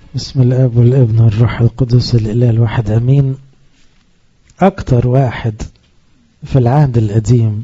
بسم الاب والابن والروح القدس الاله الواحد امين اكتر واحد في العهد القديم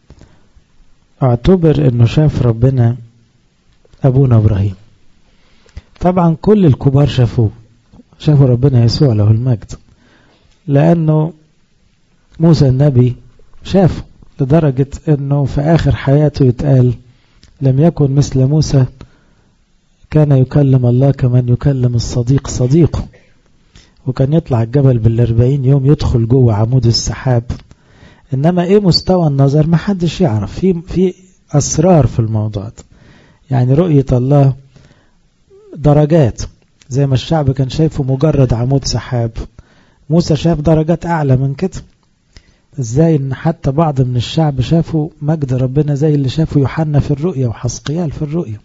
اعتبر انه شاف ربنا ابونا ابراهيم طبعا كل الكبار شافوه شافوا ربنا يسوع له المجد لانه موسى النبي شافه لدرجة انه في اخر حياته يتقال لم يكن مثل موسى كان يكلم الله كمن يكلم الصديق صديقه وكان يطلع الجبل بالاربعين يوم يدخل جوه عمود السحاب انما ايه مستوى النظر ما حدش يعرف في في اسرار في الموضوع ده يعني رؤية الله درجات زي ما الشعب كان شايفه مجرد عمود سحاب موسى شاف درجات اعلى من كده ازاي ان حتى بعض من الشعب شافوا مجد ربنا زي اللي شافوا يوحنا في الرؤيا وحسقيال في الرؤيا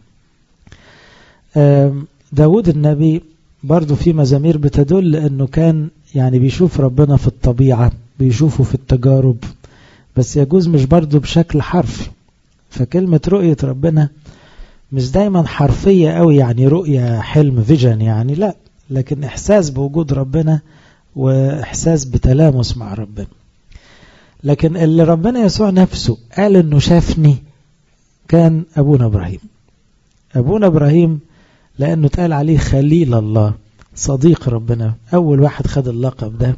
داود النبي برضو في مزامير بتدل انه كان يعني بيشوف ربنا في الطبيعة بيشوفه في التجارب بس يجوز مش برضو بشكل حرفي فكلمة رؤية ربنا مش دايما حرفية قوي يعني رؤية حلم فيجن يعني لا لكن احساس بوجود ربنا واحساس بتلامس مع ربنا لكن اللي ربنا يسوع نفسه قال انه شافني كان ابونا ابراهيم ابونا ابراهيم لانه اتقال عليه خليل الله صديق ربنا اول واحد خد اللقب ده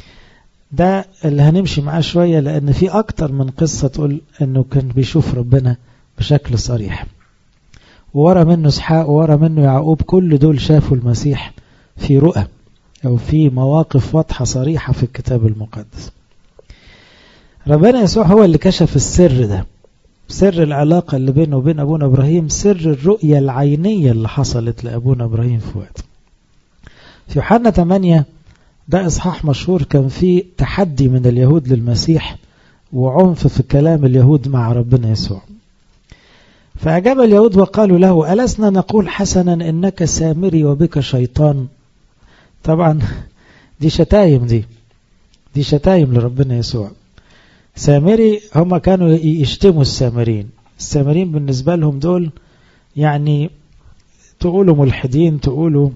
ده اللي هنمشي معاه شوية لان في اكتر من قصة تقول انه كان بيشوف ربنا بشكل صريح وورا منه اسحاق وورا منه يعقوب كل دول شافوا المسيح في رؤى او في مواقف واضحة صريحة في الكتاب المقدس ربنا يسوع هو اللي كشف السر ده سر العلاقة اللي بينه وبين أبونا إبراهيم سر الرؤية العينية اللي حصلت لأبونا إبراهيم في وقت في يوحنا 8 ده إصحاح مشهور كان فيه تحدي من اليهود للمسيح وعنف في كلام اليهود مع ربنا يسوع فأجاب اليهود وقالوا له ألسنا نقول حسنا إنك سامري وبك شيطان طبعا دي شتايم دي دي شتايم لربنا يسوع سامري هم كانوا يشتموا السامرين السامرين بالنسبة لهم دول يعني تقولوا ملحدين تقولوا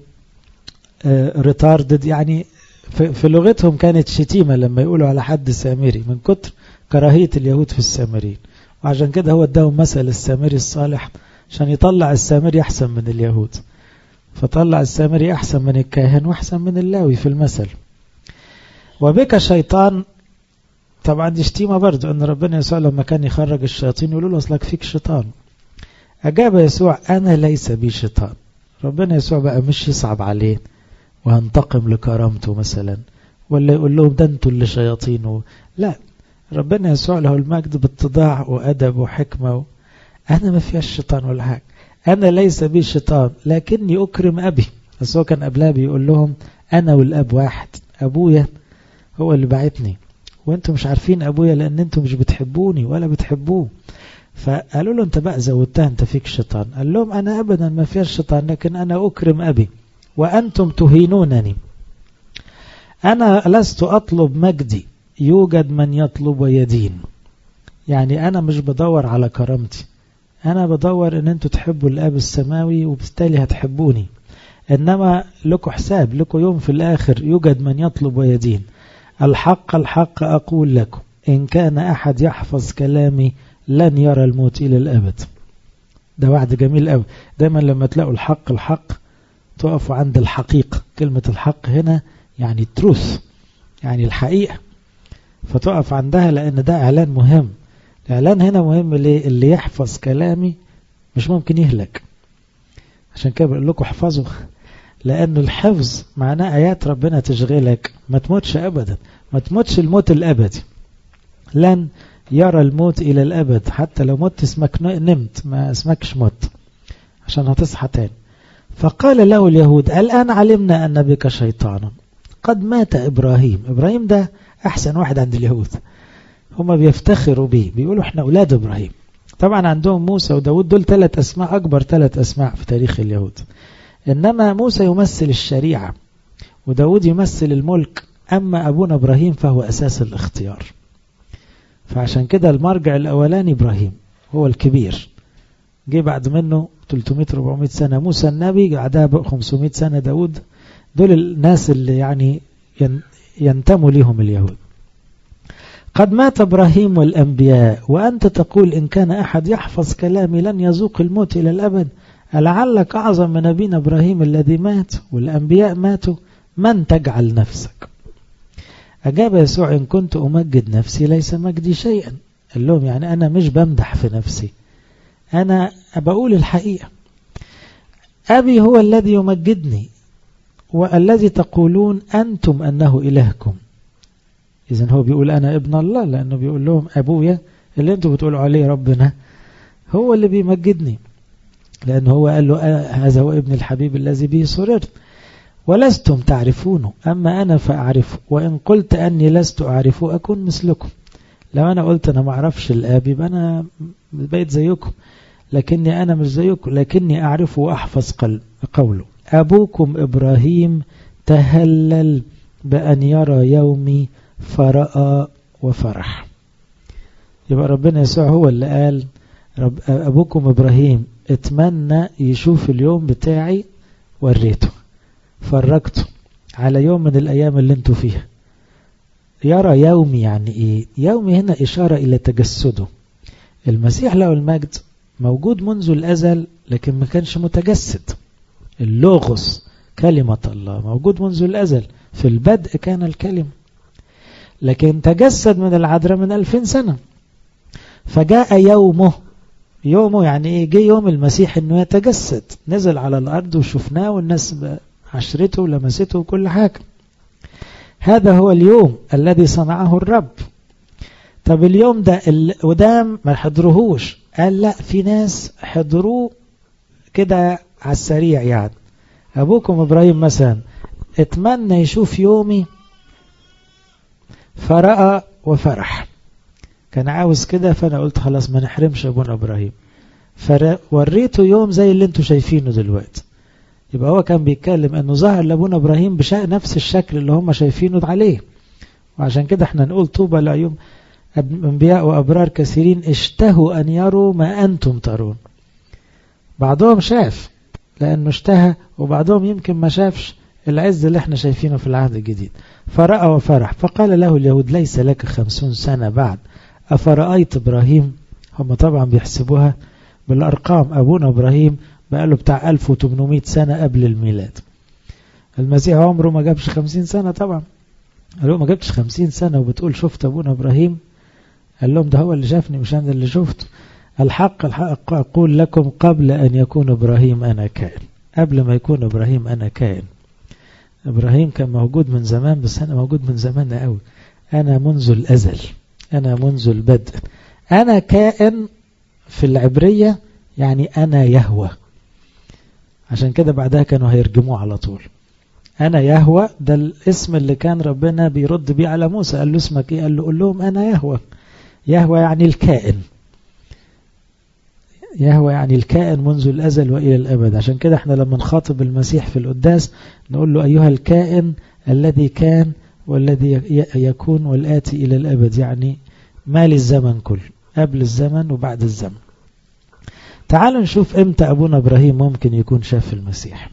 ريتاردد يعني في, في لغتهم كانت شتيمة لما يقولوا على حد سامري من كتر كراهية اليهود في السامرين وعشان كده هو اداهم مثل السامري الصالح عشان يطلع السامري أحسن من اليهود فطلع السامري أحسن من الكاهن وأحسن من اللاوي في المثل وبك شيطان طبعا دي شتيمة برضو ان ربنا يسوع لما كان يخرج الشياطين يقولوا له اصلك فيك شيطان اجاب يسوع انا ليس بي شيطان ربنا يسوع بقى مش يصعب عليه وهنتقم لكرامته مثلا ولا يقول لهم ده انتوا اللي شياطين لا ربنا يسوع له المجد باتضاع وادب وحكمة و... انا ما فيهاش شيطان ولا حاجة انا ليس بي شيطان لكني اكرم ابي بس هو كان قبلها بيقول لهم انا والاب واحد ابويا هو اللي بعتني وانتم مش عارفين ابويا لان انتم مش بتحبوني ولا بتحبوه فقالوا له انت بقى زودتها انت فيك شيطان قال لهم انا ابدا ما فيها الشيطان لكن انا اكرم ابي وانتم تهينونني انا لست اطلب مجدي يوجد من يطلب ويدين يعني انا مش بدور على كرامتي انا بدور ان انتوا تحبوا الاب السماوي وبالتالي هتحبوني انما لكم حساب لكم يوم في الاخر يوجد من يطلب ويدين الحق الحق أقول لكم إن كان أحد يحفظ كلامي لن يرى الموت إلى الأبد ده وعد جميل قوي دايما لما تلاقوا الحق الحق تقفوا عند الحقيقة كلمة الحق هنا يعني تروث يعني الحقيقة فتقف عندها لأن ده إعلان مهم الإعلان هنا مهم ليه اللي يحفظ كلامي مش ممكن يهلك عشان كده بقول لكم احفظوا لأن الحفظ معناه آيات ربنا تشغلك ما تموتش أبدا ما تموتش الموت الأبدي لن يرى الموت إلى الأبد حتى لو مت اسمك نمت ما اسمكش مت عشان هتصحى تاني فقال له اليهود الآن علمنا أن بك شيطانا قد مات إبراهيم إبراهيم ده أحسن واحد عند اليهود هما بيفتخروا بيه بيقولوا احنا أولاد إبراهيم طبعا عندهم موسى وداود دول ثلاث أسماء أكبر ثلاث أسماء في تاريخ اليهود إنما موسى يمثل الشريعة وداود يمثل الملك أما أبونا إبراهيم فهو أساس الاختيار فعشان كده المرجع الأولاني إبراهيم هو الكبير جه بعد منه 300-400 سنة موسى النبي بعدها بقى 500 سنة داود دول الناس اللي يعني ينتموا لهم اليهود قد مات إبراهيم والأنبياء وأنت تقول إن كان أحد يحفظ كلامي لن يذوق الموت إلى الأبد ألعلك أعظم من نبينا إبراهيم الذي مات والأنبياء ماتوا من تجعل نفسك أجاب يسوع إن كنت أمجد نفسي ليس مجدي شيئا قال لهم يعني أنا مش بمدح في نفسي أنا بقول الحقيقة أبي هو الذي يمجدني والذي تقولون أنتم أنه إلهكم إذن هو بيقول أنا ابن الله لأنه بيقول لهم أبويا اللي أنتم بتقولوا عليه ربنا هو اللي بيمجدني لأنه هو قال له هذا هو ابن الحبيب الذي به سررت ولستم تعرفونه أما أنا فأعرفه وإن قلت أني لست أعرفه أكون مثلكم لو أنا قلت أنا ما أعرفش الآب يبقى أنا بقيت زيكم لكني أنا مش زيكم لكني أعرفه وأحفظ قوله أبوكم إبراهيم تهلل بأن يرى يومي فرأى وفرح يبقى ربنا يسوع هو اللي قال رب أبوكم إبراهيم اتمنى يشوف اليوم بتاعي وريته فرجته على يوم من الأيام اللي انتوا فيها يرى يومي يعني ايه يومي هنا إشارة إلى تجسده المسيح له المجد موجود منذ الأزل لكن ما كانش متجسد اللوغوس كلمة الله موجود منذ الأزل في البدء كان الكلمة لكن تجسد من العذراء من ألفين سنة فجاء يومه يومه يعني ايه جه يوم المسيح انه يتجسد نزل على الارض وشفناه والناس عشرته ولمسته وكل حاجة هذا هو اليوم الذي صنعه الرب طب اليوم ده القدام ما حضروهوش قال لا في ناس حضروه كده على السريع يعني أبوكم إبراهيم مثلا اتمنى يشوف يومي فرأى وفرح كان عاوز كده فأنا قلت خلاص ما نحرمش أبونا إبراهيم فوريته يوم زي اللي انتوا شايفينه دلوقتي يبقى هو كان بيتكلم انه ظهر لابونا ابراهيم بنفس الشكل اللي هم شايفينه عليه وعشان كده احنا نقول طوبى لعيوم انبياء وابرار كثيرين اشتهوا ان يروا ما انتم ترون بعضهم شاف لانه اشتهى وبعضهم يمكن ما شافش العز اللي احنا شايفينه في العهد الجديد فرأى وفرح فقال له اليهود ليس لك خمسون سنة بعد أفرأيت إبراهيم هم طبعا بيحسبوها بالأرقام أبونا إبراهيم بقاله بتاع 1800 سنة قبل الميلاد المسيح عمره ما جابش 50 سنة طبعا قال له ما جبتش 50 سنة وبتقول شفت أبونا إبراهيم قال لهم ده هو اللي شافني مش أنا اللي شفته الحق الحق أقول لكم قبل أن يكون إبراهيم أنا كائن قبل ما يكون إبراهيم أنا كائن إبراهيم كان موجود من زمان بس أنا موجود من زمان قوي أنا منذ الأزل أنا منذ البدء أنا كائن في العبرية يعني أنا يهوى عشان كده بعدها كانوا هيرجموه على طول أنا يهوى ده الاسم اللي كان ربنا بيرد بيه على موسى قال له اسمك إيه قال له قول لهم أنا يهوى يهوى يعني الكائن يهوى يعني الكائن منذ الأزل وإلى الأبد عشان كده احنا لما نخاطب المسيح في القداس نقول له أيها الكائن الذي كان والذي يكون والآتي إلى الأبد يعني مال الزمن كله قبل الزمن وبعد الزمن تعالوا نشوف امتى أبونا إبراهيم ممكن يكون شاف المسيح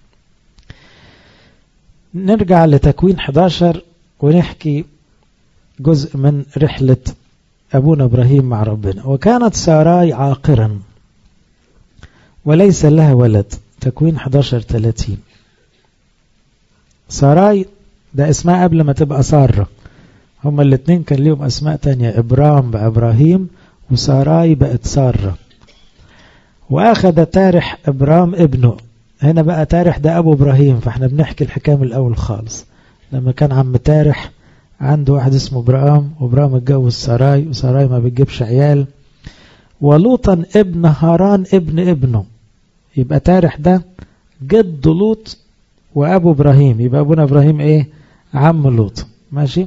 نرجع لتكوين 11 ونحكي جزء من رحلة أبونا إبراهيم مع ربنا وكانت ساراي عاقرا وليس لها ولد تكوين 11 30 ساراي ده اسمها قبل ما تبقى سارة هما الاثنين كان ليهم أسماء تانية إبرام بقى إبراهيم وساراي بقت سارة وأخذ تارح إبرام ابنه هنا بقى تارح ده أبو إبراهيم فاحنا بنحكي الحكاية من الأول خالص لما كان عم تارح عنده واحد اسمه إبرام وإبرام اتجوز ساراي وساراي ما بتجيبش عيال ولوطا ابن هاران ابن ابنه يبقى تارح ده جد لوط وأبو إبراهيم يبقى أبونا إبراهيم إيه عم لوط ماشي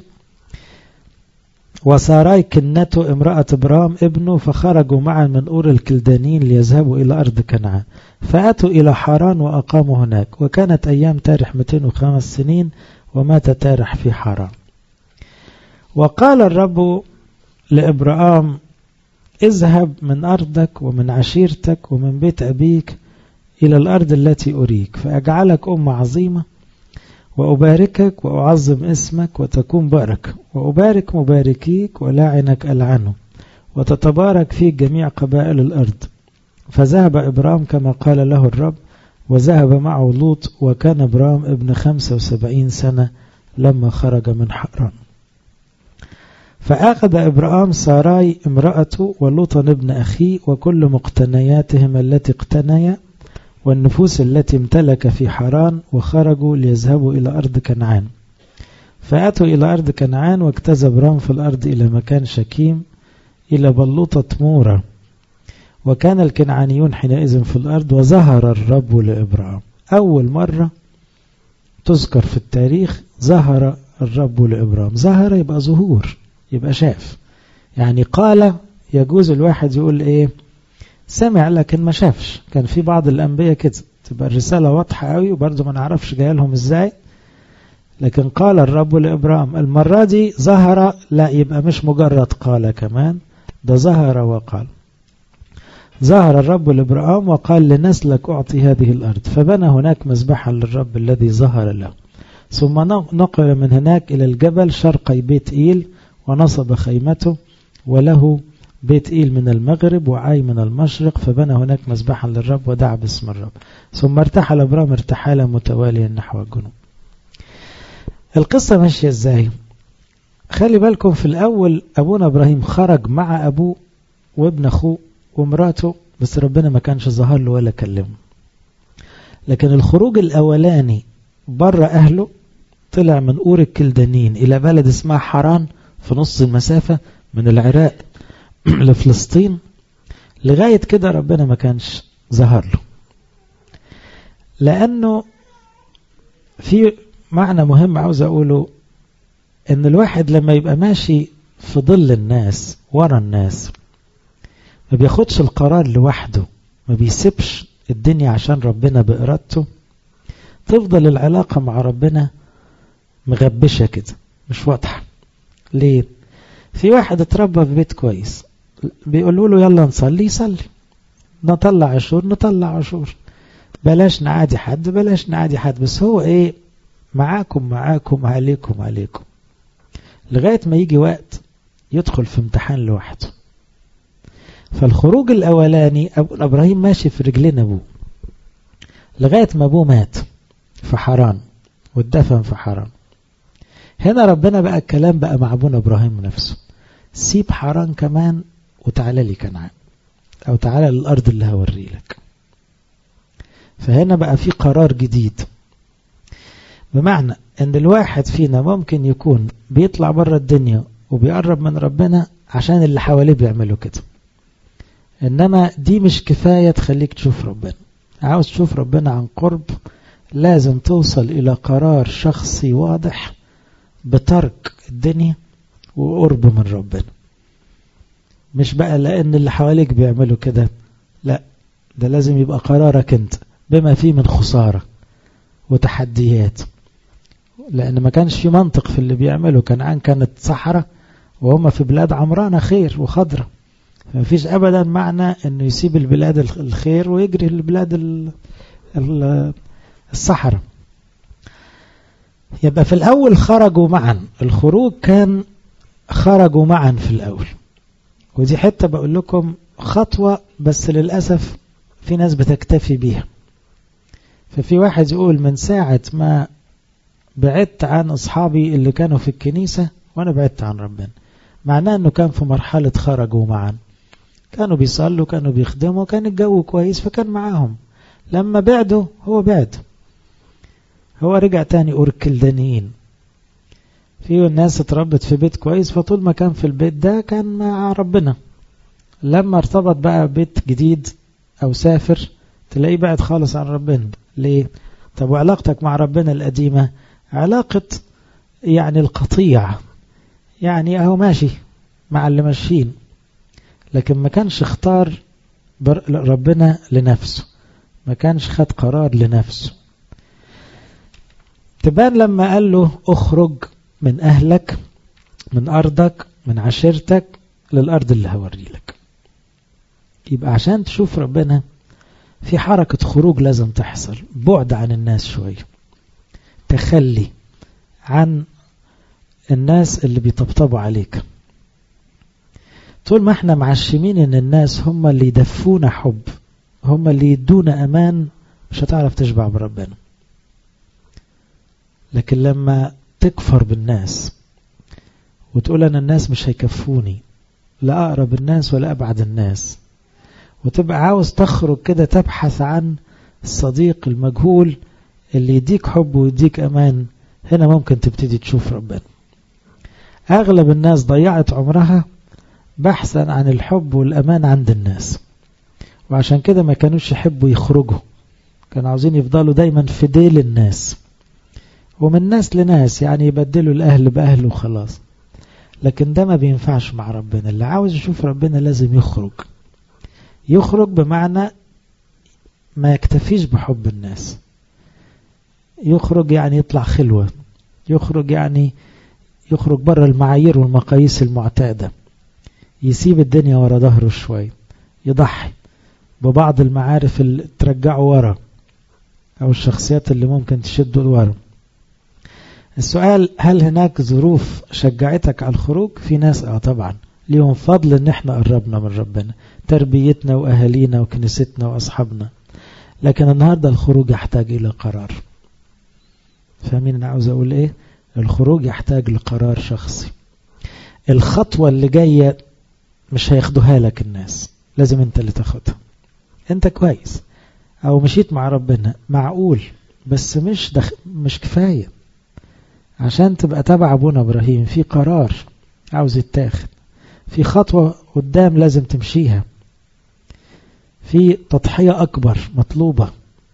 وساراي كنته امرأة إبرام ابنه فخرجوا معا من أور الكلدانين ليذهبوا إلى أرض كنعان فأتوا إلى حران وأقاموا هناك وكانت أيام تارح 205 سنين ومات تارح في حران وقال الرب لإبرام اذهب من أرضك ومن عشيرتك ومن بيت أبيك إلى الأرض التي أريك فأجعلك أمة عظيمة وأباركك وأعظم اسمك وتكون بركة وأبارك مباركيك ولاعنك ألعنه وتتبارك فيك جميع قبائل الأرض فذهب إبرام كما قال له الرب وذهب معه لوط وكان إبرام ابن خمسة وسبعين سنة لما خرج من حران فأخذ إبرام ساراي امرأته ولوطا ابن أخيه وكل مقتنياتهم التي اقتنيا والنفوس التي امتلك في حران وخرجوا ليذهبوا إلى أرض كنعان فأتوا إلى أرض كنعان واجتاز إبرام في الأرض إلى مكان شكيم إلى بلوطة مورة وكان الكنعانيون حينئذ في الأرض وظهر الرب لإبرام أول مرة تذكر في التاريخ ظهر الرب لإبرام ظهر يبقى ظهور يبقى شاف يعني قال يجوز الواحد يقول إيه سمع لكن ما شافش كان في بعض الأنبياء كده تبقى الرسالة واضحة قوي وبرضه ما نعرفش جاي لهم إزاي لكن قال الرب لإبرام المرة دي ظهر لا يبقى مش مجرد قال كمان ده ظهر وقال ظهر الرب لإبرام وقال لنسلك أعطي هذه الأرض فبنى هناك مذبحا للرب الذي ظهر له ثم نقل من هناك إلى الجبل شرقي بيت إيل ونصب خيمته وله بيت إيل من المغرب وعاي من المشرق فبنى هناك مذبحا للرب ودعا باسم الرب ثم ارتحل إبرام ارتحالا متواليا نحو الجنوب القصة ماشية ازاي خلي بالكم في الأول أبونا إبراهيم خرج مع أبوه وابن أخوه ومراته بس ربنا ما كانش ظهر له ولا كلمه لكن الخروج الأولاني بره أهله طلع من أور الكلدانين إلى بلد اسمها حران في نص المسافة من العراق لفلسطين لغاية كده ربنا ما كانش ظهر له لأنه في معنى مهم عاوز أقوله إن الواحد لما يبقى ماشي في ظل الناس ورا الناس ما بياخدش القرار لوحده ما بيسيبش الدنيا عشان ربنا بإرادته تفضل العلاقة مع ربنا مغبشة كده مش واضحة ليه في واحد اتربى في بيت كويس بيقولوا له يلا نصلي يصلي نطلع عشور نطلع عشور بلاش نعادي حد بلاش نعادي حد بس هو ايه معاكم معاكم عليكم عليكم لغاية ما يجي وقت يدخل في امتحان لوحده فالخروج الأولاني أبو إبراهيم ماشي في رجلين أبوه لغاية ما أبوه مات في حران واتدفن في حران هنا ربنا بقى الكلام بقى مع أبونا إبراهيم نفسه سيب حران كمان وتعالى لي كنعان أو تعالى للأرض اللي هوري لك فهنا بقى في قرار جديد بمعنى ان الواحد فينا ممكن يكون بيطلع بره الدنيا وبيقرب من ربنا عشان اللي حواليه بيعملوا كده انما دي مش كفاية تخليك تشوف ربنا عاوز تشوف ربنا عن قرب لازم توصل الى قرار شخصي واضح بترك الدنيا وقرب من ربنا مش بقى لان اللي حواليك بيعملوا كده لا ده لازم يبقى قرارك انت بما فيه من خسارة وتحديات لأن ما كانش في منطق في اللي بيعمله كنعان كانت صحراء وهم في بلاد عمرانة خير وخضرة فما فيش أبدا معنى أنه يسيب البلاد الخير ويجري البلاد الصحراء يبقى في الأول خرجوا معا الخروج كان خرجوا معا في الأول ودي حتة بقول لكم خطوة بس للأسف في ناس بتكتفي بيها ففي واحد يقول من ساعة ما بعدت عن أصحابي اللي كانوا في الكنيسة وأنا بعدت عن ربنا معناه أنه كان في مرحلة خرجوا معا كانوا بيصلوا كانوا بيخدموا كان الجو كويس فكان معاهم لما بعدوا هو بعد هو رجع تاني أور الكلدانيين في الناس اتربت في بيت كويس فطول ما كان في البيت ده كان مع ربنا لما ارتبط بقى بيت جديد أو سافر تلاقيه بعد خالص عن ربنا ليه؟ طب وعلاقتك مع ربنا القديمة علاقة يعني القطيع يعني اهو ماشي مع اللي ماشيين لكن ما كانش اختار ربنا لنفسه ما كانش خد قرار لنفسه تبان لما قال له اخرج من اهلك من ارضك من عشيرتك للارض اللي هوري لك يبقى عشان تشوف ربنا في حركة خروج لازم تحصل بعد عن الناس شوية تخلي عن الناس اللي بيطبطبوا عليك طول ما احنا معشمين ان الناس هم اللي يدفونا حب هم اللي يدونا امان مش هتعرف تشبع بربنا لكن لما تكفر بالناس وتقول انا الناس مش هيكفوني لا اقرب الناس ولا ابعد الناس وتبقى عاوز تخرج كده تبحث عن الصديق المجهول اللي يديك حب ويديك امان هنا ممكن تبتدي تشوف ربنا اغلب الناس ضيعت عمرها بحثا عن الحب والامان عند الناس وعشان كده ما كانوش يحبوا يخرجوا كانوا عاوزين يفضلوا دايما في ديل الناس ومن ناس لناس يعني يبدلوا الاهل باهل وخلاص لكن ده ما بينفعش مع ربنا اللي عاوز يشوف ربنا لازم يخرج يخرج بمعنى ما يكتفيش بحب الناس يخرج يعني يطلع خلوة يخرج يعني يخرج بره المعايير والمقاييس المعتادة يسيب الدنيا ورا ظهره شوي يضحي ببعض المعارف اللي ترجعه ورا أو الشخصيات اللي ممكن تشده لورا السؤال هل هناك ظروف شجعتك على الخروج في ناس اه طبعا ليهم فضل ان احنا قربنا من ربنا تربيتنا واهالينا وكنيستنا واصحابنا لكن النهارده الخروج يحتاج الى قرار فاهمين انا عاوز اقول ايه الخروج يحتاج لقرار شخصي الخطوة اللي جاية مش هياخدوها لك الناس لازم انت اللي تاخدها انت كويس او مشيت مع ربنا معقول بس مش دخ... مش كفاية عشان تبقى تبع ابونا ابراهيم في قرار عاوز يتاخد في خطوة قدام لازم تمشيها في تضحية أكبر مطلوبة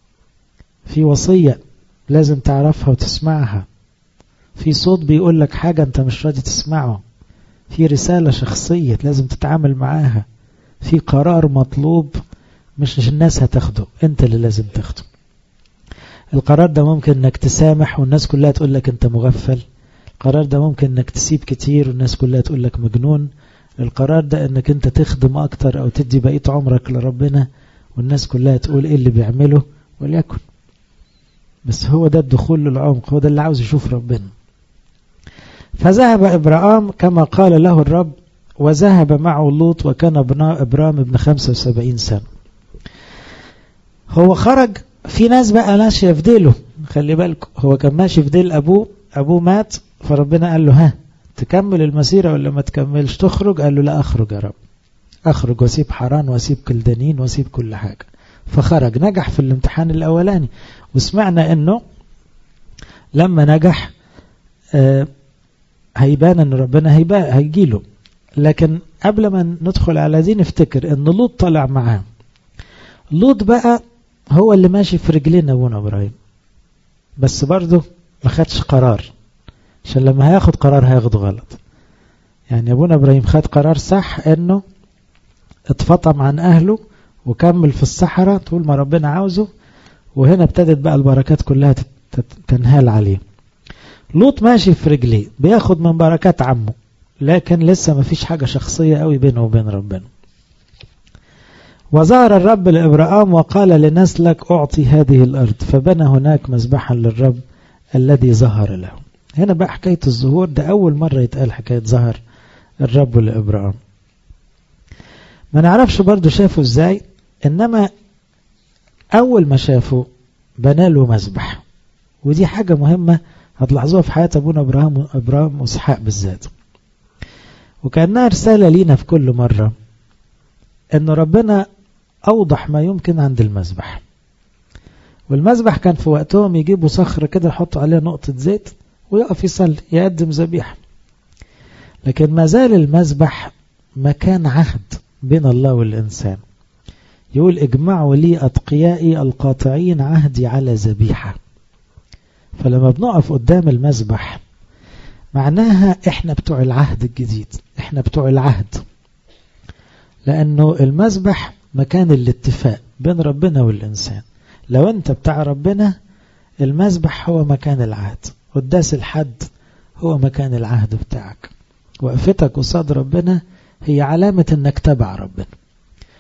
في وصية لازم تعرفها وتسمعها في صوت بيقول لك حاجة أنت مش راضي تسمعه في رسالة شخصية لازم تتعامل معاها في قرار مطلوب مش الناس هتاخده أنت اللي لازم تاخده القرار ده ممكن أنك تسامح والناس كلها تقول لك أنت مغفل القرار ده ممكن أنك تسيب كتير والناس كلها تقول لك مجنون القرار ده أنك أنت تخدم أكتر أو تدي بقية عمرك لربنا والناس كلها تقول إيه اللي بيعمله وليكن بس هو ده الدخول للعمق هو ده اللي عاوز يشوف ربنا فذهب إبرام كما قال له الرب وذهب معه لوط وكان ابناء إبرام ابن 75 سنة هو خرج في ناس بقى ماشية في ديله خلي بالكم هو كان ماشي في ديل أبوه أبوه مات فربنا قال له ها تكمل المسيرة ولا ما تكملش تخرج قال له لا أخرج يا رب أخرج وأسيب حران وأسيب كلدانين وأسيب كل حاجة فخرج نجح في الامتحان الأولاني وسمعنا أنه لما نجح آه هيبان أن ربنا هيبان هيجيله لكن قبل ما ندخل على دي نفتكر أن لوط طلع معاه لوط بقى هو اللي ماشي في رجلين أبونا إبراهيم بس برضه ما خدش قرار عشان لما هياخد قرار هياخد غلط يعني أبونا إبراهيم خد قرار صح أنه اتفطم عن أهله وكمل في الصحراء طول ما ربنا عاوزه وهنا ابتدت بقى البركات كلها تنهال عليه لوط ماشي في رجليه بياخد من بركات عمه لكن لسه ما فيش حاجة شخصية قوي بينه وبين ربنا وظهر الرب لإبراهام وقال لنسلك أعطي هذه الأرض فبنى هناك مذبحا للرب الذي ظهر له هنا بقى حكاية الظهور ده أول مرة يتقال حكاية ظهر الرب لإبراهام ما نعرفش برضو شافه ازاي انما اول ما شافه بناله مذبح ودي حاجة مهمة هتلاحظوها في حياة ابونا ابراهيم ابراهيم واسحاق بالذات وكأنها رسالة لينا في كل مرة ان ربنا اوضح ما يمكن عند المذبح والمذبح كان في وقتهم يجيبوا صخرة كده يحطوا عليها نقطة زيت ويقف يصلي يقدم ذبيحة لكن ما زال المذبح مكان عهد بين الله والإنسان يقول اجمعوا لي أتقيائي القاطعين عهدي على ذبيحة فلما بنقف قدام المذبح معناها احنا بتوع العهد الجديد احنا بتوع العهد لأنه المذبح مكان الاتفاق بين ربنا والإنسان لو انت بتاع ربنا المذبح هو مكان العهد قداس الحد هو مكان العهد بتاعك وقفتك قصاد ربنا هي علامة انك تبع ربنا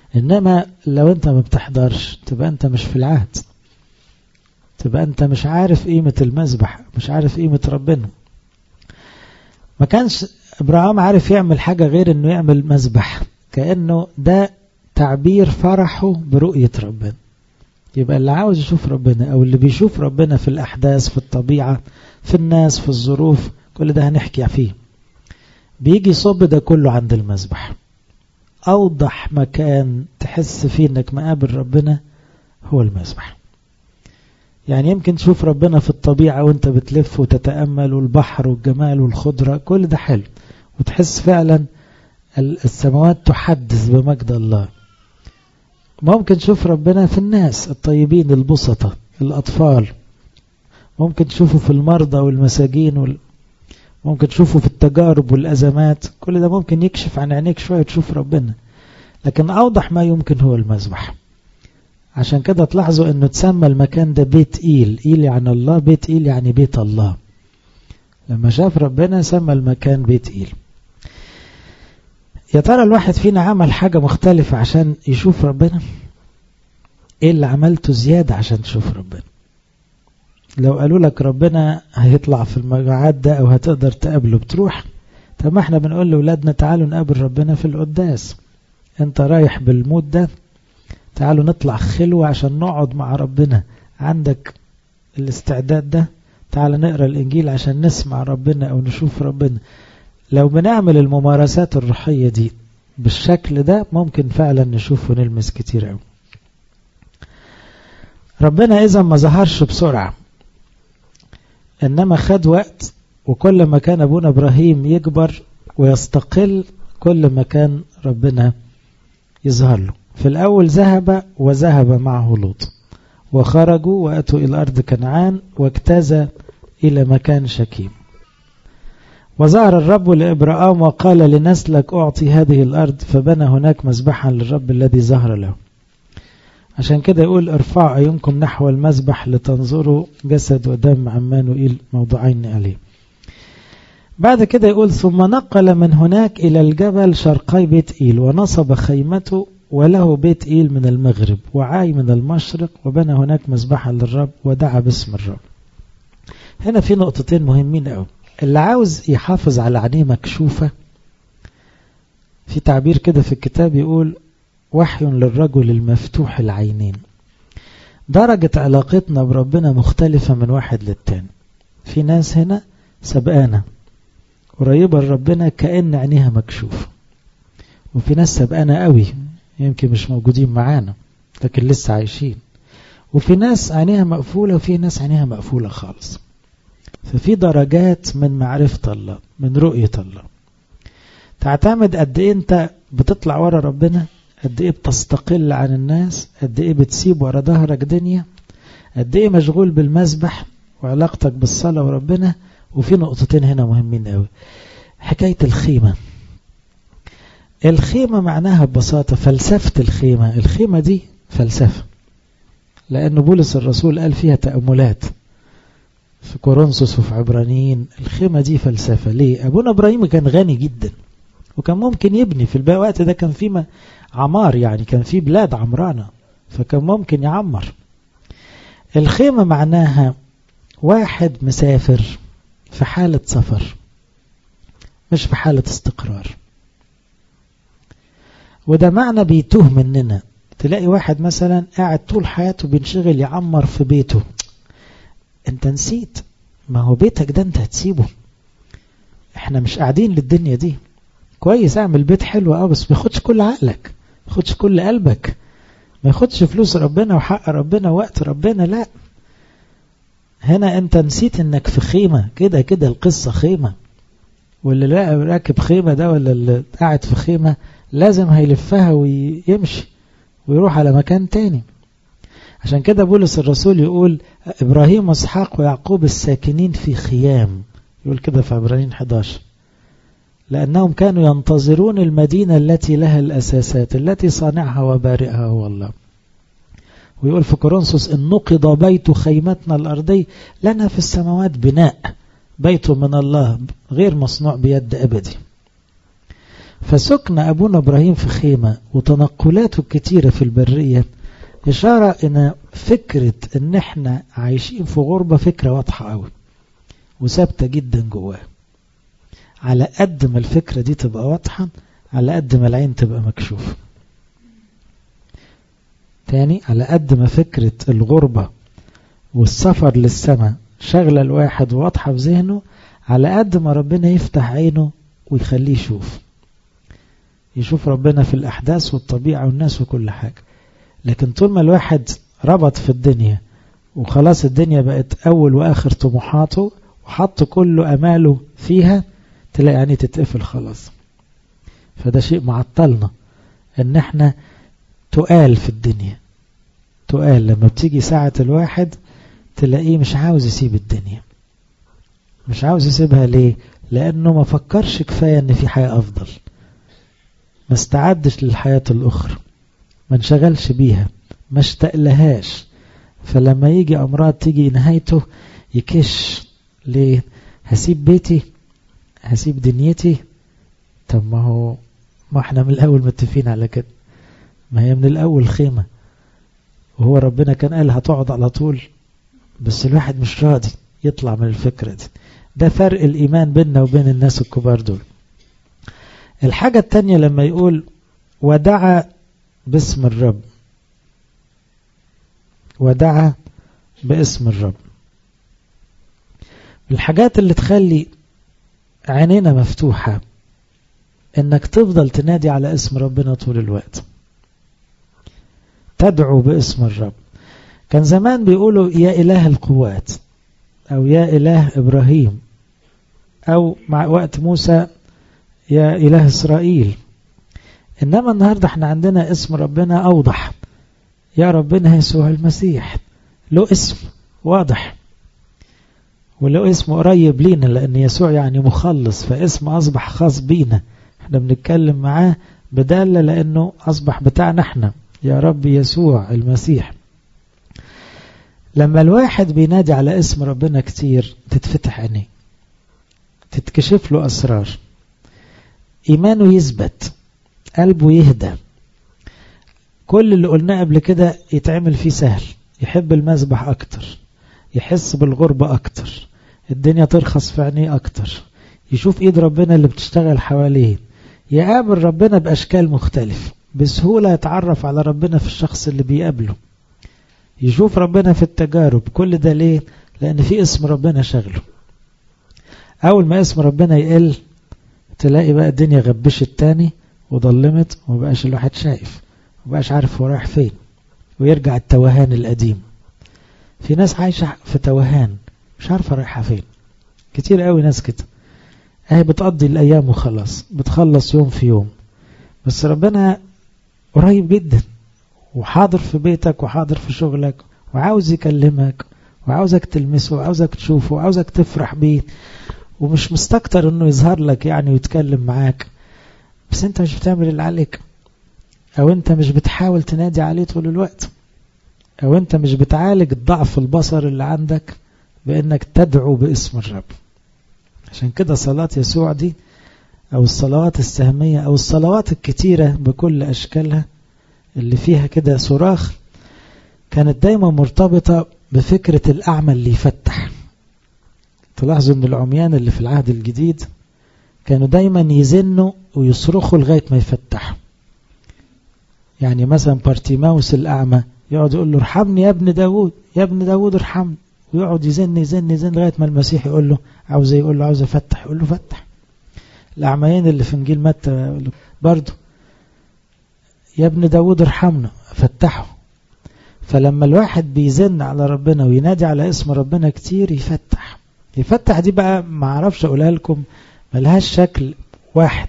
إنما لو أنت ما بتحضرش تبقى أنت مش في العهد تبقى أنت مش عارف قيمة المذبح مش عارف قيمة ربنا ما كانش إبراهيم عارف يعمل حاجة غير أنه يعمل مذبح كأنه ده تعبير فرحه برؤية ربنا يبقى اللي عاوز يشوف ربنا أو اللي بيشوف ربنا في الأحداث في الطبيعة في الناس في الظروف كل ده هنحكي فيه بيجي صب ده كله عند المذبح أوضح مكان تحس فيه أنك مقابل ربنا هو المذبح يعني يمكن تشوف ربنا في الطبيعة وانت بتلف وتتأمل والبحر والجمال والخضرة كل ده حلو وتحس فعلا السماوات تحدث بمجد الله ممكن تشوف ربنا في الناس الطيبين البسطة الأطفال ممكن تشوفه في المرضى والمساجين وال... ممكن تشوفه في التجارب والأزمات كل ده ممكن يكشف عن عينيك شوية تشوف ربنا لكن أوضح ما يمكن هو المذبح عشان كده تلاحظوا أنه تسمى المكان ده بيت إيل إيل يعني الله بيت إيل يعني بيت الله لما شاف ربنا سمى المكان بيت إيل يا ترى الواحد فينا عمل حاجة مختلفة عشان يشوف ربنا ايه اللي عملته زيادة عشان تشوف ربنا لو قالوا لك ربنا هيطلع في المجاعات ده او هتقدر تقابله بتروح طب ما احنا بنقول لأولادنا تعالوا نقابل ربنا في القداس انت رايح بالمود ده تعالوا نطلع خلوة عشان نقعد مع ربنا عندك الاستعداد ده تعال نقرأ الإنجيل عشان نسمع ربنا أو نشوف ربنا لو بنعمل الممارسات الروحية دي بالشكل ده ممكن فعلا نشوف ونلمس كتير قوي ربنا إذا ما ظهرش بسرعة إنما خد وقت وكل ما كان أبونا إبراهيم يكبر ويستقل كل ما كان ربنا يظهر له في الأول ذهب وذهب معه لوط وخرجوا وأتوا إلى أرض كنعان واجتاز إلى مكان شكيم وظهر الرب لإبراهام وقال لنسلك أعطي هذه الأرض فبنى هناك مذبحا للرب الذي ظهر له عشان كده يقول ارفعوا عيونكم نحو المذبح لتنظروا جسد ودم عمانوئيل موضوعين عليه بعد كده يقول ثم نقل من هناك إلى الجبل شرقي بيت إيل ونصب خيمته وله بيت إيل من المغرب وعاي من المشرق وبنى هناك مذبحا للرب ودعا باسم الرب هنا في نقطتين مهمين قوي اللي عاوز يحافظ على عينيه مكشوفة في تعبير كده في الكتاب يقول وحي للرجل المفتوح العينين درجة علاقتنا بربنا مختلفة من واحد للتاني في ناس هنا سبقانة قريبة لربنا كأن عينيها مكشوفة وفي ناس سبقانة قوي يمكن مش موجودين معانا لكن لسه عايشين وفي ناس عينيها مقفولة وفي ناس عينيها مقفولة خالص ففي درجات من معرفة الله من رؤية الله تعتمد قد ايه انت بتطلع ورا ربنا قد ايه بتستقل عن الناس قد ايه بتسيب ورا ظهرك دنيا قد ايه مشغول بالمسبح وعلاقتك بالصلاة وربنا وفي نقطتين هنا مهمين قوي حكاية الخيمة الخيمة معناها ببساطة فلسفة الخيمة الخيمة دي فلسفة لأن بولس الرسول قال فيها تأملات في كورنثوس وفي عبرانيين الخيمة دي فلسفة ليه أبونا إبراهيم كان غني جدا وكان ممكن يبني في الوقت ده كان في عمار يعني كان في بلاد عمرانة فكان ممكن يعمر الخيمة معناها واحد مسافر في حالة سفر مش في حالة استقرار وده معنى بيتوه مننا تلاقي واحد مثلا قاعد طول حياته بينشغل يعمر في بيته انت نسيت ما هو بيتك ده انت هتسيبه احنا مش قاعدين للدنيا دي كويس اعمل بيت حلو اه بس ما ياخدش كل عقلك ما ياخدش كل قلبك ما ياخدش فلوس ربنا وحق ربنا وقت ربنا لا هنا انت نسيت انك في خيمة كده كده القصة خيمة واللي لا راكب خيمة ده ولا اللي قاعد في خيمة لازم هيلفها ويمشي ويروح على مكان تاني عشان كده بولس الرسول يقول إبراهيم واسحاق ويعقوب الساكنين في خيام يقول كده في عبرانيين 11 لأنهم كانوا ينتظرون المدينة التي لها الأساسات التي صانعها وبارئها هو الله ويقول في كورنثوس إن نقض بيت خيمتنا الأرضي لنا في السماوات بناء بيت من الله غير مصنوع بيد أبدي فسكن أبونا إبراهيم في خيمة وتنقلاته الكتيرة في البرية إشارة إن فكرة إن إحنا عايشين في غربة فكرة واضحة أوي وثابتة جدا جواه على قد ما الفكرة دي تبقى واضحة على قد ما العين تبقى مكشوفة تاني على قد ما فكرة الغربة والسفر للسماء شغلة الواحد واضحة في ذهنه على قد ما ربنا يفتح عينه ويخليه يشوف يشوف ربنا في الأحداث والطبيعة والناس وكل حاجة لكن طول ما الواحد ربط في الدنيا وخلاص الدنيا بقت أول وآخر طموحاته وحط كل أماله فيها تلاقي يعني تتقفل خلاص فده شيء معطلنا ان احنا تقال في الدنيا تقال لما بتيجي ساعة الواحد تلاقيه مش عاوز يسيب الدنيا مش عاوز يسيبها ليه لانه ما فكرش كفاية ان في حياة افضل ما استعدش للحياة الاخرى ما انشغلش بيها ما اشتقلهاش فلما يجي امراض تيجي نهايته يكش ليه هسيب بيتي هسيب دنيتي طب ما هو ما احنا من الاول متفقين على كده ما هي من الاول خيمة وهو ربنا كان قال هتقعد على طول بس الواحد مش راضي يطلع من الفكرة دي ده فرق الإيمان بيننا وبين الناس الكبار دول الحاجة التانية لما يقول ودعا باسم الرب ودعا باسم الرب الحاجات اللي تخلي عينينا مفتوحة انك تفضل تنادي على اسم ربنا طول الوقت تدعو باسم الرب كان زمان بيقولوا يا إله القوات أو يا إله إبراهيم أو مع وقت موسى يا إله إسرائيل إنما النهاردة احنا عندنا اسم ربنا أوضح يا ربنا يسوع المسيح له اسم واضح وله اسم قريب لينا لأن يسوع يعني مخلص فاسم أصبح خاص بينا احنا بنتكلم معاه بدالة لأنه أصبح بتاعنا احنا يا رب يسوع المسيح لما الواحد بينادي على اسم ربنا كتير تتفتح عينيه تتكشف له أسرار إيمانه يثبت قلبه يهدى كل اللي قلناه قبل كده يتعمل فيه سهل يحب المذبح أكتر يحس بالغربة أكتر الدنيا ترخص في عينيه أكتر يشوف إيد ربنا اللي بتشتغل حواليه يقابل ربنا بأشكال مختلفة بسهولة يتعرف على ربنا في الشخص اللي بيقابله يشوف ربنا في التجارب كل ده ليه لأن في اسم ربنا شغله أول ما اسم ربنا يقل تلاقي بقى الدنيا غبشت تاني وضلمت ومبقاش الواحد شايف ومبقاش عارف هو رايح فين ويرجع التوهان القديم في ناس عايشة في توهان مش عارفة رايحة فين كتير قوي ناس كده اهي بتقضي الأيام وخلاص بتخلص يوم في يوم بس ربنا قريب جدا وحاضر في بيتك وحاضر في شغلك وعاوز يكلمك وعاوزك تلمسه وعاوزك تشوفه وعاوزك تفرح بيه ومش مستكتر انه يظهر لك يعني ويتكلم معاك بس انت مش بتعمل اللي عليك او انت مش بتحاول تنادي عليه طول الوقت او انت مش بتعالج الضعف البصر اللي عندك بانك تدعو باسم الرب عشان كده صلاة يسوع دي او الصلوات السهمية او الصلوات الكتيرة بكل اشكالها اللي فيها كده صراخ كانت دايما مرتبطة بفكرة الأعمى اللي يفتح تلاحظوا ان العميان اللي في العهد الجديد كانوا دايما يزنوا ويصرخوا لغاية ما يفتحوا يعني مثلا بارتيماوس الأعمى يقعد يقول له ارحمني يا ابن داود يا ابن داود ارحمني ويقعد يزن يزن يزن لغاية ما المسيح يقول له عاوز يقول له عاوز افتح يقول له فتح الأعميين اللي في انجيل متى برضه يا ابن داود ارحمنا فتحه فلما الواحد بيزن على ربنا وينادي على اسم ربنا كتير يفتح يفتح دي بقى ما اعرفش اقولها لكم ملهاش شكل واحد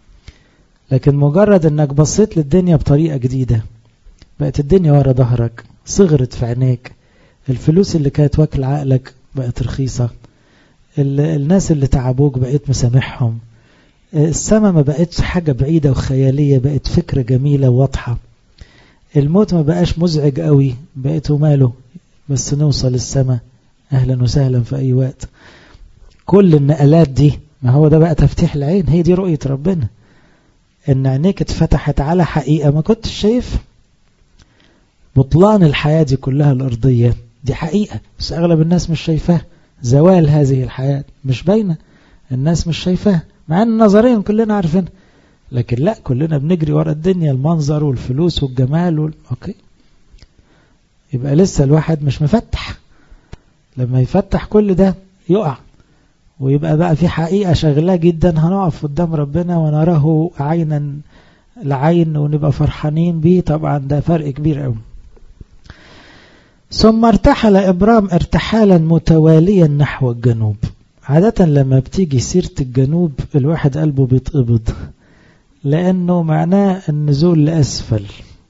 لكن مجرد انك بصيت للدنيا بطريقة جديدة بقت الدنيا ورا ظهرك صغرت في عينيك الفلوس اللي كانت واكل عقلك بقت رخيصة الناس اللي تعبوك بقيت مسامحهم السماء ما بقتش حاجة بعيدة وخيالية بقت فكرة جميلة وواضحة الموت ما بقاش مزعج قوي بقيت ماله بس نوصل السماء أهلا وسهلا في أي وقت كل النقلات دي ما هو ده بقى تفتيح العين هي دي رؤية ربنا ان عينيك اتفتحت على حقيقة ما كنتش شايفها بطلان الحياة دي كلها الأرضية دي حقيقة بس أغلب الناس مش شايفاها زوال هذه الحياة مش باينة الناس مش شايفاها مع أن نظريا كلنا عارفين لكن لا كلنا بنجري ورا الدنيا المنظر والفلوس والجمال وال... أوكي يبقى لسه الواحد مش مفتح لما يفتح كل ده يقع ويبقى بقى في حقيقة شغلاه جدا هنقف قدام ربنا ونراه عينا لعين ونبقى فرحانين بيه طبعا ده فرق كبير قوي ثم ارتحل إبرام ارتحالا متواليا نحو الجنوب عادة لما بتيجي سيرة الجنوب الواحد قلبه بيتقبض لأنه معناه النزول لأسفل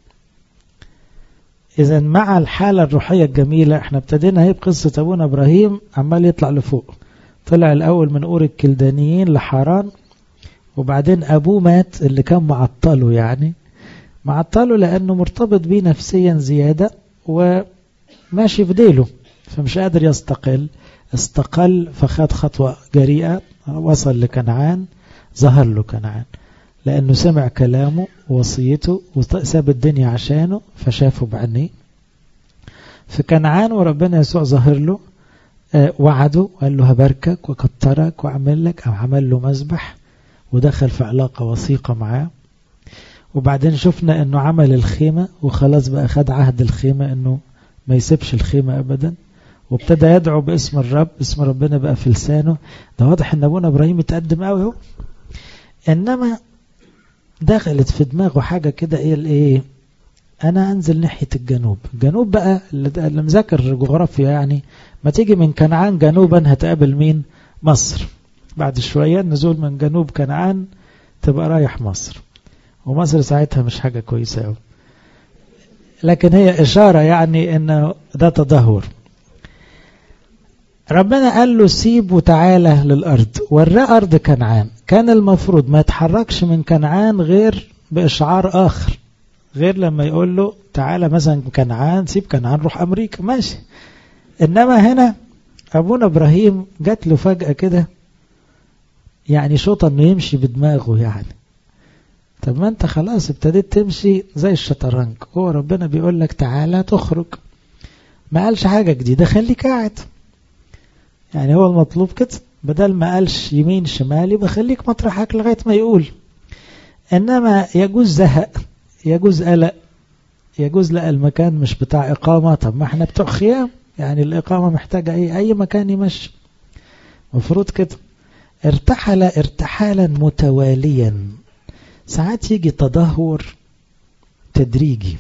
إذا مع الحالة الروحية الجميلة احنا ابتدينا هي بقصة أبونا إبراهيم عمال يطلع لفوق طلع الأول من أور الكلدانيين لحران وبعدين أبوه مات اللي كان معطله يعني معطله لأنه مرتبط بيه نفسيا زيادة وماشي في ديله فمش قادر يستقل استقل فخد خطوة جريئة وصل لكنعان ظهر له كنعان لأنه سمع كلامه ووصيته وساب الدنيا عشانه فشافه بعينيه في كنعان وربنا يسوع ظهر له وعده وقال له هباركك وكترك وأعمل لك أو عمل له مذبح ودخل في علاقة وثيقة معاه وبعدين شفنا انه عمل الخيمة وخلاص بقى خد عهد الخيمة انه ما يسيبش الخيمة ابدا وابتدى يدعو باسم الرب اسم ربنا بقى في لسانه ده واضح ان ابونا ابراهيم اتقدم قوي اهو انما دخلت في دماغه حاجة كده ايه الايه انا انزل ناحية الجنوب الجنوب بقى اللي مذاكر جغرافيا يعني ما تيجي من كنعان جنوبا هتقابل مين مصر بعد شوية النزول من جنوب كنعان تبقى رايح مصر ومصر ساعتها مش حاجة كويسة أوي لكن هي إشارة يعني إنه ده تدهور ربنا قال له سيب وتعالى للأرض وراه أرض كنعان كان المفروض ما يتحركش من كنعان غير بإشعار آخر غير لما يقول له تعالى مثلا كنعان سيب كنعان روح أمريكا ماشي إنما هنا أبونا إبراهيم جات له فجأة كده يعني شوطة انه يمشي بدماغه يعني طب ما انت خلاص ابتديت تمشي زي الشطرنج هو ربنا بيقول لك تعالى تخرج ما قالش حاجة جديدة خليك قاعد يعني هو المطلوب كده بدل ما قالش يمين شمال يبقى خليك مطرحك لغاية ما يقول انما يجوز زهق يجوز قلق يجوز لا المكان مش بتاع اقامة طب ما احنا بتوع خيام يعني الاقامة محتاجة ايه اي مكان يمشي مفروض كده ارتحل ارتحالا متواليا ساعات يجي تدهور تدريجي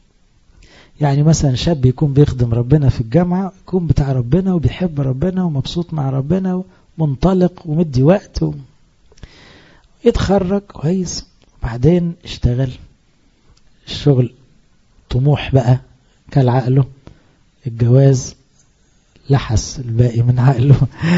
يعني مثلا شاب يكون بيخدم ربنا في الجامعة يكون بتاع ربنا وبيحب ربنا ومبسوط مع ربنا ومنطلق ومدي وقت و... يتخرج كويس وبعدين اشتغل الشغل طموح بقى كل عقله الجواز لحس الباقي من عقله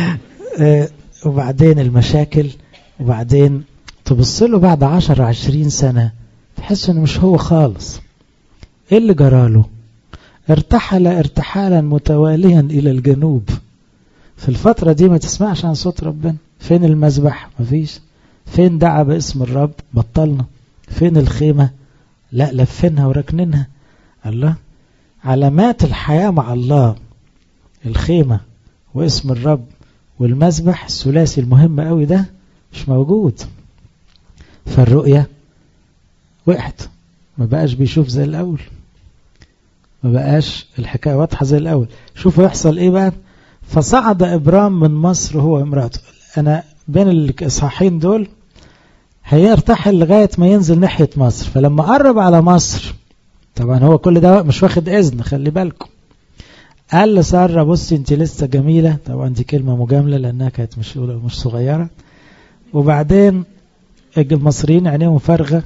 وبعدين المشاكل وبعدين تبص له بعد عشر عشرين سنة تحس انه مش هو خالص ايه اللي جراله ارتحل ارتحالا متواليا الى الجنوب في الفترة دي ما تسمعش عن صوت ربنا فين المذبح مفيش فين دعا باسم الرب بطلنا فين الخيمة لا لفينها وركنينها الله علامات الحياة مع الله الخيمة واسم الرب والمذبح الثلاثي المهم قوي ده مش موجود فالرؤية وقعت ما بقاش بيشوف زي الأول ما بقاش الحكاية واضحة زي الأول شوفوا يحصل إيه بقى فصعد إبرام من مصر هو وامرأته أنا بين الإصحاحين دول هيرتحل لغاية ما ينزل ناحية مصر فلما قرب على مصر طبعا هو كل ده مش واخد إذن خلي بالكم قال لسارة بصي انت لسه جميلة طبعا دي كلمة مجاملة لأنها كانت مش مش صغيرة وبعدين المصريين عينيهم فارغة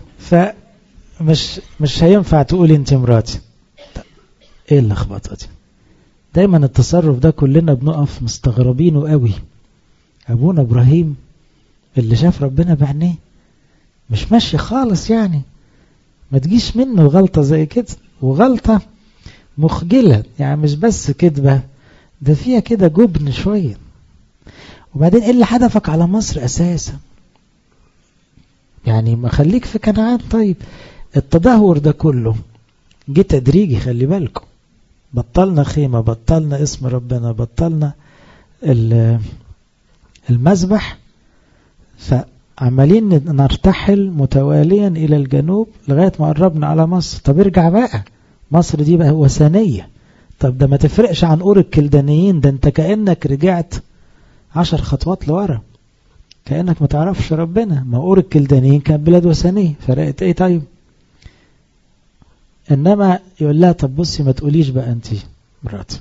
فمش مش هينفع تقولي انت مراتي ايه اللخبطة دي دايما التصرف ده كلنا بنقف مستغربينه قوي ابونا ابراهيم اللي شاف ربنا بعينيه مش ماشي خالص يعني ما تجيش منه غلطة زي كده وغلطة مخجلة يعني مش بس كذبة ده فيها كده جبن شوية وبعدين ايه اللي حدفك على مصر اساسا يعني ما خليك في كنعان طيب التدهور ده كله جه تدريجي خلي بالكم بطلنا خيمة بطلنا اسم ربنا بطلنا المذبح فعمالين نرتحل متواليا إلى الجنوب لغاية ما قربنا على مصر طب ارجع بقى مصر دي بقى وثنية طب ده ما تفرقش عن أور الكلدانيين ده انت كأنك رجعت عشر خطوات لورا كأنك ما تعرفش ربنا ما أور الكلدانيين كان بلاد وثنية فرقت ايه طيب انما يقول لها طب بصي ما تقوليش بقى انت مراتي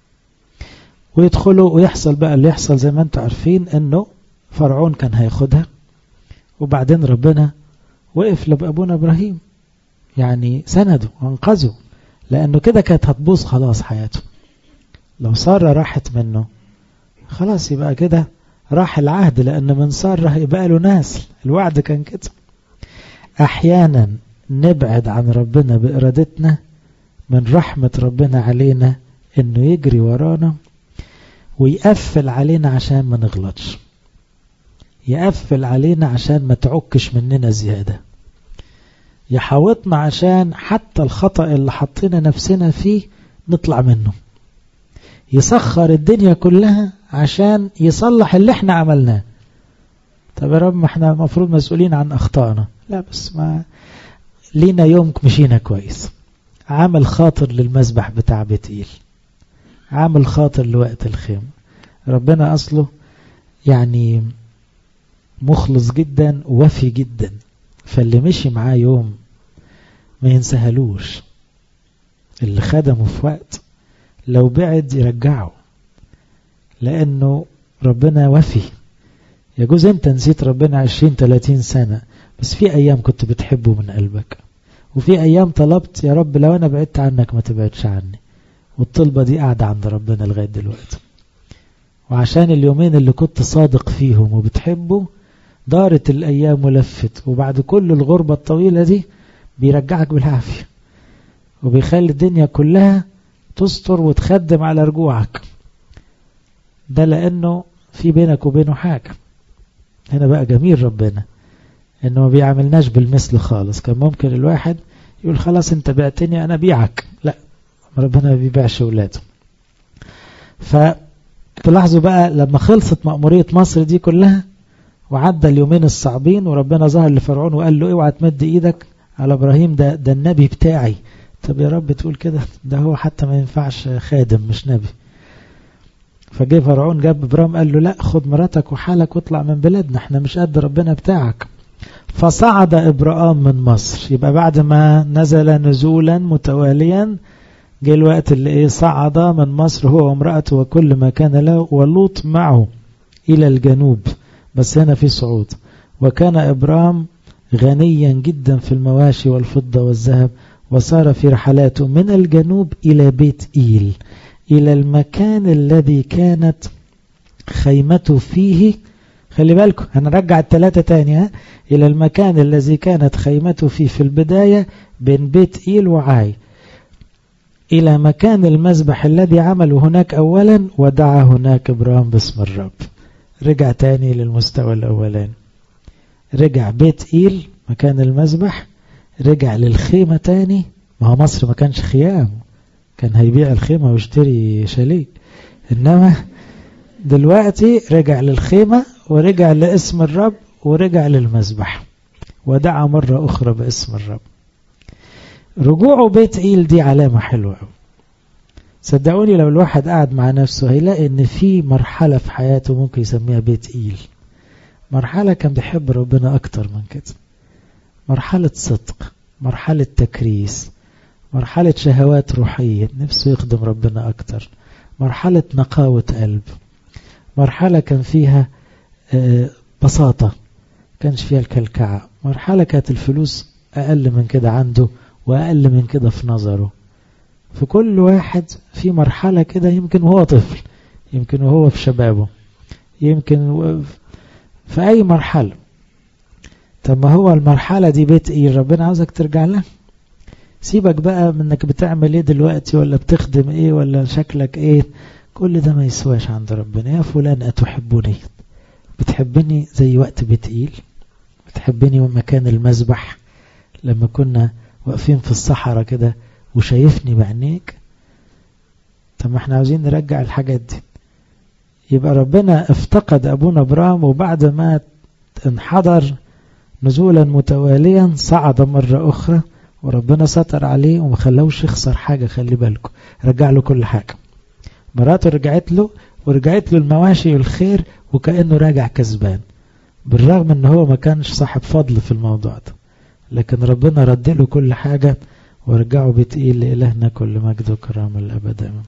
ويدخلوا ويحصل بقى اللي يحصل زي ما انتم عارفين انه فرعون كان هياخدها وبعدين ربنا وقف لابونا ابراهيم يعني سنده وانقذه لانه كده كانت هتبوظ خلاص حياته لو سارة راحت منه خلاص يبقى كده راح العهد لان من سارة هيبقى له ناس الوعد كان كده احيانا نبعد عن ربنا بإرادتنا من رحمة ربنا علينا انه يجري ورانا ويقفل علينا عشان ما نغلطش يقفل علينا عشان ما تعكش مننا زيادة يحاوطنا عشان حتى الخطأ اللي حطينا نفسنا فيه نطلع منه يسخر الدنيا كلها عشان يصلح اللي احنا عملناه طب يا رب ما احنا المفروض مسؤولين عن اخطائنا لا بس ما لينا يوم مشينا كويس عامل خاطر للمسبح بتاع بتقيل عامل خاطر لوقت الخيم ربنا أصله يعني مخلص جدا وفي جدا فاللي مشي معاه يوم ما ينسهلوش اللي خدمه في وقت لو بعد يرجعه لأنه ربنا وفي يجوز انت نسيت ربنا عشرين تلاتين سنة بس في أيام كنت بتحبه من قلبك وفي أيام طلبت يا رب لو أنا بعدت عنك ما تبعدش عني والطلبة دي قاعدة عند ربنا لغاية دلوقتي وعشان اليومين اللي كنت صادق فيهم وبتحبه دارت الأيام ولفت وبعد كل الغربة الطويلة دي بيرجعك بالعافية وبيخلي الدنيا كلها تستر وتخدم على رجوعك ده لأنه في بينك وبينه حاجة هنا بقى جميل ربنا انه ما بيعملناش بالمثل خالص كان ممكن الواحد يقول خلاص انت بعتني انا بيعك لا ربنا ما بيبيعش اولاده فتلاحظوا بقى لما خلصت مأمورية مصر دي كلها وعدى اليومين الصعبين وربنا ظهر لفرعون وقال له اوعى تمد ايدك على ابراهيم ده ده النبي بتاعي طب يا رب تقول كده ده هو حتى ما ينفعش خادم مش نبي فجه فرعون جاب ابراهيم قال له لا خد مراتك وحالك واطلع من بلادنا احنا مش قد ربنا بتاعك فصعد إبراهام من مصر يبقى بعد ما نزل نزولا متواليا جه الوقت اللي ايه صعد من مصر هو وامرأته وكل ما كان له ولوط معه إلى الجنوب بس هنا في صعود وكان إبراهام غنيا جدا في المواشي والفضة والذهب وصار في رحلاته من الجنوب إلى بيت إيل إلى المكان الذي كانت خيمته فيه خلي بالكم هنرجع الثلاثة تاني ها إلى المكان الذي كانت خيمته فيه في البداية بين بيت إيل وعاي إلى مكان المذبح الذي عمله هناك أولا ودعا هناك إبراهيم باسم الرب رجع تاني للمستوى الأولاني رجع بيت إيل مكان المذبح رجع للخيمة تاني ما هو مصر ما كانش خيام كان هيبيع الخيمة ويشتري شاليه إنما دلوقتي رجع للخيمة ورجع لاسم الرب ورجع للمذبح ودعا مرة أخرى باسم الرب رجوعه بيت إيل دي علامة حلوة صدقوني لو الواحد قاعد مع نفسه هيلاقي ان في مرحلة في حياته ممكن يسميها بيت إيل مرحلة كان بيحب ربنا أكتر من كده مرحلة صدق مرحلة تكريس مرحلة شهوات روحية نفسه يخدم ربنا أكتر مرحلة نقاوة قلب مرحلة كان فيها بساطة كانش فيها الكلكعة مرحلة كانت الفلوس أقل من كده عنده وأقل من كده في نظره في كل واحد في مرحلة كده يمكن وهو طفل يمكن وهو في شبابه يمكن في أي مرحلة طب ما هو المرحلة دي بيت إيه ربنا عاوزك ترجع لها سيبك بقى منك بتعمل ايه دلوقتي ولا بتخدم ايه ولا شكلك ايه كل ده ما يسواش عند ربنا يا فلان أتحبني بتحبني زي وقت بتقيل بتحبني مكان المذبح لما كنا واقفين في الصحراء كده وشايفني بعينيك طب ما احنا عاوزين نرجع الحاجات دي يبقى ربنا افتقد أبونا إبراهيم وبعد ما انحدر نزولا متواليا صعد مرة أخرى وربنا ستر عليه وما خلوش يخسر حاجة خلي بالكم رجع له كل حاجة مراته رجعت له ورجعت له المواشي والخير وكأنه راجع كسبان بالرغم ان هو ما كانش صاحب فضل في الموضوع ده لكن ربنا رد له كل حاجة ورجعه بتقيل لإلهنا كل مجد وكرامة الأبد